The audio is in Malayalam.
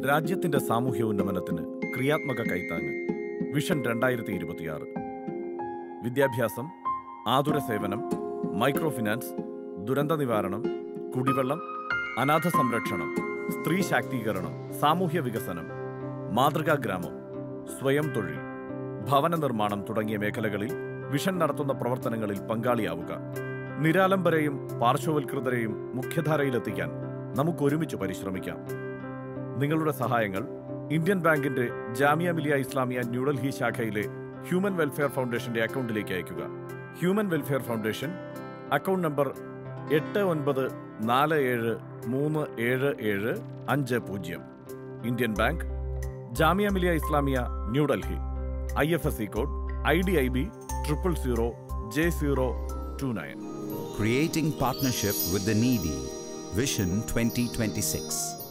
രാജ്യത്തിന്റെ സാമൂഹ്യ ഉന്നമനത്തിന് ക്രിയാത്മക കൈത്താങ്ങ് വിഷൻ രണ്ടായിരത്തി ഇരുപത്തിയാറ് വിദ്യാഭ്യാസം ആതുര സേവനം മൈക്രോ ഫിനാൻസ് ദുരന്ത നിവാരണം കുടിവെള്ളം അനാഥ സംരക്ഷണം സ്ത്രീ ശാക്തീകരണം സാമൂഹ്യ വികസനം മാതൃകാ ഗ്രാമം സ്വയം തൊഴിൽ ഭവന നിർമ്മാണം തുടങ്ങിയ മേഖലകളിൽ വിഷൻ നടത്തുന്ന പ്രവർത്തനങ്ങളിൽ പങ്കാളിയാവുക നിരാലംബരെയും പാർശ്വവൽകൃതരെയും മുഖ്യധാരയിലെത്തിക്കാൻ നമുക്ക് ഒരുമിച്ച് പരിശ്രമിക്കാം നിങ്ങളുടെ സഹായങ്ങൾ ഇന്ത്യൻ ബാങ്കിന്റെ ജാമിയ മിലിയ ഇസ്ലാമിയ ന്യൂഡൽഹി ശാഖയിലെ ഹ്യൂമൻ വെൽഫെയർ ഫൗണ്ടേഷന്റെ അക്കൗണ്ടിലേക്ക് അയക്കുക human welfare foundation account number എട്ട് ഒൻപത് നാല് ഏഴ് മൂന്ന് ഏഴ് ഏഴ് അഞ്ച് പൂജ്യം Indian bank Jamia Millia Islamia New Delhi I F S C code I D I B triple zero J zero two nine Creating partnership with the needy. Vision 2026.